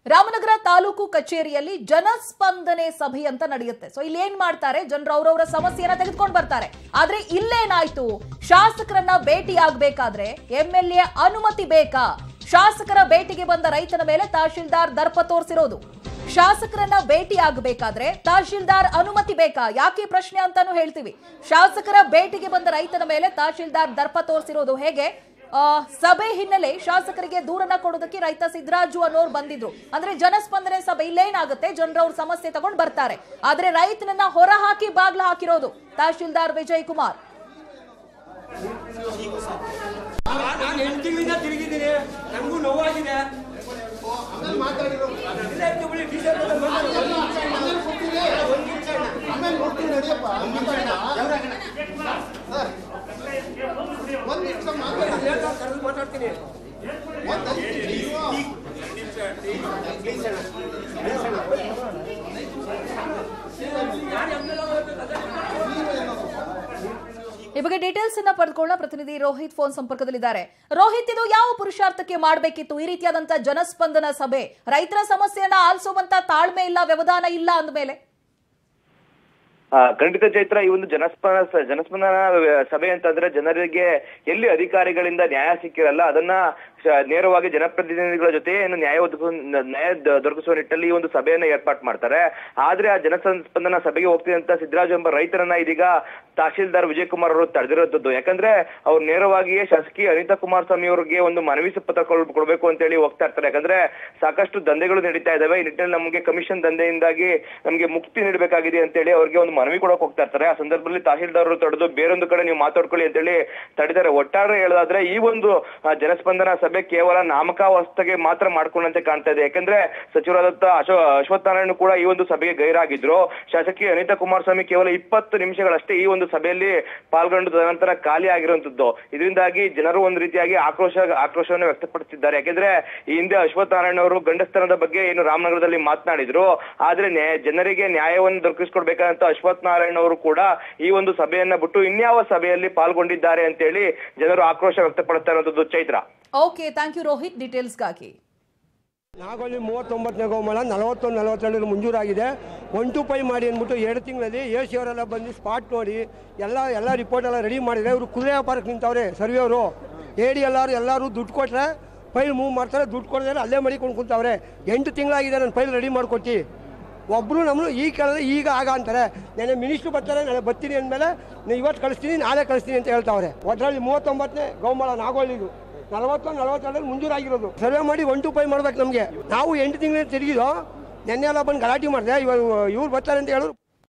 ರಾಮನಗರ ತಾಲೂಕು ಕಚೇರಿಯಲ್ಲಿ ಜನಸ್ಪಂದನೆ ಸಭೆ ಅಂತ ನಡೆಯುತ್ತೆ ಸೊ ಇಲ್ಲಿ ಏನ್ ಮಾಡ್ತಾರೆ ಜನರು ಅವ್ರವ್ರ ಸಮಸ್ಯೆಯನ್ನ ತೆಗೆದುಕೊಂಡು ಬರ್ತಾರೆ ಆದ್ರೆ ಇಲ್ಲೇನಾಯ್ತು ಶಾಸಕರನ್ನ ಭೇಟಿ ಆಗ್ಬೇಕಾದ್ರೆ ಎಂ ಎಲ್ ಎ ಅನುಮತಿ ಬೇಕಾ ಶಾಸಕರ ಭೇಟಿಗೆ ಬಂದ ರೈತನ ಮೇಲೆ ತಹಶೀಲ್ದಾರ್ ದರ್ಪ ತೋರಿಸಿರೋದು ಶಾಸಕರನ್ನ ಭೇಟಿ ಆಗಬೇಕಾದ್ರೆ ತಹಶೀಲ್ದಾರ್ ಅನುಮತಿ ಬೇಕಾ ಯಾಕೆ ಈ ಪ್ರಶ್ನೆ ಅಂತಾನು ಹೇಳ್ತೀವಿ ಶಾಸಕರ ಭೇಟಿಗೆ ಬಂದ ರೈತನ ಮೇಲೆ ತಹಶೀಲ್ದಾರ್ ದರ್ಪ ತೋರಿಸಿರೋದು ಹೇಗೆ ಆ, ಸಭೆ ಹಿನ್ನೆಲೆ ಶಾಸಕರಿಗೆ ದೂರನ್ನ ಕೊಡೋದಕ್ಕೆ ರೈತ ಸಿದ್ದರಾಜು ಅನ್ನೋರು ಬಂದಿದ್ರು ಅಂದ್ರೆ ಜನಸ್ಪಂದನೆ ಸಭೆ ಇಲ್ಲೇನಾಗುತ್ತೆ ಜನರವ್ರ ಸಮಸ್ಯೆ ತಗೊಂಡ್ ಬರ್ತಾರೆ ಆದ್ರೆ ರೈತನನ್ನ ಹೊರ ಹಾಕಿ ಬಾಗ್ಲ ಹಾಕಿರೋದು ತಹಶೀಲ್ದಾರ್ ವಿಜಯ್ ಕುಮಾರ್ ನಾನು ಎಂಟು ತಿಂಗಳಿಂದ ತಿರುಗಿದ್ದೀನಿ ನನಗೂ ನೋವಾಗಿದೆ ಇಲ್ಲ, ಇತ್ತು ಬಿಡಿ, ಟೀಚರ್ ಜೊತೆ ಮಾತಾಡು. ಆಮೇಲೆ ನೋಡ್ತೀನಿ ನಡಿಯಪ್ಪ ಒಂದ್ ನಿಮಿಷ ಮಾತಾಡಿ ಲೇಟ್ ಆಗಿ ಕರೆದು ಮಾತಾಡ್ತೀನಿ ಈ ಬಗ್ಗೆ ಡೀಟೇಲ್ಸ್ ಅನ್ನ ಪಡೆದುಕೊಳ್ಳ ಪ್ರತಿನಿಧಿ ರೋಹಿತ್ ಫೋನ್ ಸಂಪರ್ಕದಲ್ಲಿದ್ದಾರೆ ರೋಹಿತ್ ಇದು ಯಾವ ಪುರುಷಾರ್ಥಕ್ಕೆ ಮಾಡಬೇಕಿತ್ತು ಈ ರೀತಿಯಾದಂತಹ ಜನಸ್ಪಂದನ ಸಭೆ ರೈತರ ಸಮಸ್ಯೆಯನ್ನ ಆಲಿಸುವಂತ ತಾಳ್ಮೆ ಇಲ್ಲ ವ್ಯವಧಾನ ಇಲ್ಲ ಅಂದಮೇಲೆ ಆ, ಖಂಡಿತ ಚೈತ್ರ ಈ ಒಂದು ಜನಸ್ಪಂದನ ಜನಸ್ಪಂದನ ಸಭೆ ಅಂತಂದ್ರೆ ಜನರಿಗೆ ಎಲ್ಲಿ ಅಧಿಕಾರಿಗಳಿಂದ ನ್ಯಾಯ ಸಿಕ್ಕಿರಲ್ಲ ಅದನ್ನ ಶ- ನೇರವಾಗಿ ಜನಪ್ರತಿನಿಧಿಗಳ ಜೊತೆ ಏನು ನ್ಯಾಯ ಒದಗಿಸುವ ನ್ಯಾಯ ದ- ದೊರಕಿಸುವ ನಿಟ್ಟಲ್ಲಿ ಈ ಒಂದು ಸಭೆಯನ್ನ ಏರ್ಪಾಟ್ ಮಾಡ್ತಾರೆ ಆದ್ರೆ ಆ ಜನಸ್ಪಂದನ ಸಭೆಗೆ ಹೋಗ್ತಿದ್ದಂತ ಸಿದ್ದರಾಜು ಎಂಬ ರೈತರನ್ನ ಇದೀಗ ತಹಶೀಲ್ದಾರ್ ವಿಜಯ್ ಕುಮಾರ್ ಅವರು ತಡೆದಿರೋದು ಯಾಕಂದ್ರೆ ಅವ್ರು ನೇರವಾಗಿಯೇ ಶಾಸಕಿ ಅನಿತಾ ಕುಮಾರಸ್ವಾಮಿ ಅವರಿಗೆ ಒಂದು ಮನವಿ ಪತ್ರ ಕೊಡ್- ಕೊಡ್ಬೇಕು ಅಂತ ಹೇಳಿ ಹೋಗ್ತಾ ಇರ್ತಾರೆ ಯಾಕಂದ್ರೆ ಸಾಕಷ್ಟು ದಂಧೆಗಳು ನಡೀತಾ ಇದಾವೆ ಈ ನಿಟ್ಟಿನಲ್ಲಿ ನಮಗೆ ಕಮಿಷನ್ ದಂಧೆಯಿಂದಾಗಿ ನಮಗೆ ಮುಕ್ತಿ ನೀಡಬೇಕಾಗಿದೆ ಅಂತ ಹೇಳಿ ಅವ್ರಿಗೆ ಒಂದು ಮನವಿ ಕೊಡಕ್ ಹೋಗ್ತಾ ಇರ್ತಾರೆ ಆ ಸಂದರ್ಭದಲ್ಲಿ ತಹಶೀಲ್ದಾರ್ ಅವರು ತಡೆದು ಬೇರೊಂದು ಕಡೆ ನೀವು ಮಾತಾಡ್ಕೊಳ್ಳಿ ಅಂತ ಹೇಳಿ ತಡೆದಾರೆ ಒಟ್ಟಾರೆ ಹೇಳೋದಾದ್ರೆ ಈ ಒಂದು ಆ, ಜನಸ್ಪಂದನ ಸಭೆ ಕೇವಲ ನಾಮಕಾವಸ್ಥೆಗೆ ಮಾತ್ರ ಮಾಡ್ಕೊಂಡಂತೆ ಕಾಣ್ತಾ ಇದೆ ಯಾಕಂದ್ರೆ ಸಚಿವರಾದಂತ ಅಶೋ ಅಶ್ವತ್ಥನಾರಾಯಣ ಕೂಡ ಈ ಒಂದು ಸಭೆಗೆ ಗೈರಾಗಿದ್ರು ಶಾಸಕಿ ಅನಿತಾ ಕುಮಾರಸ್ವಾಮಿ ಕೇವಲ ಇಪ್ಪತ್ತು ನಿಮಿಷಗಳಷ್ಟೇ ಈ ಒಂದು ಸಭೆಯಲ್ಲಿ ಪಾಲ್ಗೊಂಡು ತದನಂತರ ಖಾಲಿ ಆಗಿರುವಂತದ್ದು ಇದರಿಂದಾಗಿ ಜನರು ಒಂದು ರೀತಿಯಾಗಿ ಆಕ್ರೋಶ ಆಕ್ರೋಶವನ್ನು ವ್ಯಕ್ತಪಡಿಸಿದ್ದಾರೆ ಯಾಕಂದ್ರೆ ಈ ಹಿಂದೆ ಅಶ್ವತ್ಥನಾರಾಯಣ ಅವರು ಗಂಡಸ್ತನದ ಬಗ್ಗೆ ಏನು ರಾಮನಗರದಲ್ಲಿ ಮಾತನಾಡಿದ್ರು ಆದ್ರೆ ನ್ಯಾಯ ಜನರಿಗೆ ನ್ಯಾಯವನ್ನು ದೊರಕಿಸಿಕೊಡ್ಬೇಕಂತ ಅಶ್ವತ್ಥ ನಾರಾಯಣ ಅವರು ಕೂಡ ಈ ಒಂದು ಸಭೆಯನ್ನ ಬಿಟ್ಟು ಇನ್ಯಾವ ಸಭೆಯಲ್ಲಿ ಪಾಲ್ಗೊಂಡಿದ್ದಾರೆ ಅಂತೇಳಿ ಜನರು ಆಕ್ರೋಶ ವ್ಯಕ್ತಪಡಿಸ್ತಾ ಇರುವಂತದ್ದು Chaitra okay thank you Rohit ಡೀಟೇಲ್ಸ್ಗಾಗಿ ನಾಗೋಲಿ ಮೂವತ್ತೊಂಬತ್ತನೇ ಗೋಮಾಳ ನಲವತ್ತೊಂದು ನಲವತ್ತೆರಡು ಮಂಜೂರಾಗಿದೆ ಒನ್ ಟು ಪೈ ಮಾಡಿ ಅಂದ್ಬಿಟ್ಟು ಎರಡು ತಿಂಗಳಲ್ಲಿ ಎ ಸಿ ಅವರೆಲ್ಲ ಬಂದು ಸ್ಪಾಟ್ ನೋಡಿ ಎಲ್ಲ ಎಲ್ಲ ರಿಪೋರ್ಟ್ ಎಲ್ಲ ರೆಡಿ ಮಾಡಿದ್ರೆ ಇವರು ಕುದುರೆ ವ್ಯಾಪಾರಕ್ಕೆ ನಿಂತವ್ರೆ ಸರ್ವೆಯವರು ಏಡಿ ಎಲ್ಲರೂ ಎಲ್ಲರೂ ದುಡ್ಡು ಕೊಟ್ಟರೆ ಫೈಲ್ ಮೂವ್ ಮಾಡ್ತಾರೆ ದುಡ್ಡು ಕೊಡದ್ರೆ ಅಲ್ಲೇ ಮಡಿಕೊಂಡು ಕುಂತವ್ರೆ ಎಂಟು ತಿಂಗಳಾಗಿದೆ ನನ್ನ ಫೈಲ್ ರೆಡಿ ಮಾಡಿಕೊಟ್ಟು ಒಬ್ಬರು ನಮ್ಮನ್ನು ಈಗ ಕೇಳಿದ್ರೆ ಈಗ ಆಗ ಅಂತಾರೆ ನೆನೆ ಮಿನಿಸ್ಟ್ರು ಬರ್ತಾರೆ ನಾಳೆ ಬರ್ತೀನಿ ಅಂದಮೇಲೆ ನೀವು ಇವತ್ತು ಕಳಿಸ್ತೀನಿ ನಾಳೆ ಕಳಿಸ್ತೀನಿ ಅಂತ ಹೇಳ್ತಾವ್ರೆ ಒಟ್ಟರಲ್ಲಿ ಮೂವತ್ತೊಂಬತ್ತನೇ ಗೋಮಾಳ ನಾಗೋಳಿದು ನಲವತ್ತೊಂದು ನಲವತ್ತೆರಡರಲ್ಲಿ ಮಂಜೂರಾಗಿರೋದು ಸರ್ವೆ ಮಾಡಿ ಒನ್ ಟು ಫೈವ್ ಮಾಡ್ಬೇಕು ನಮಗೆ ನಾವು ಎಂಟು ತಿಂಗಳು ತಿರುಗಿದೋ ನೆನ್ನೆ ಎಲ್ಲ ಬಂದು ಗಲಾಟೆ ಮಾಡಿದೆ ಇವರು ಇವ್ರು ಬರ್ತಾರೆ ಅಂತ ಹೇಳಿದ್ರು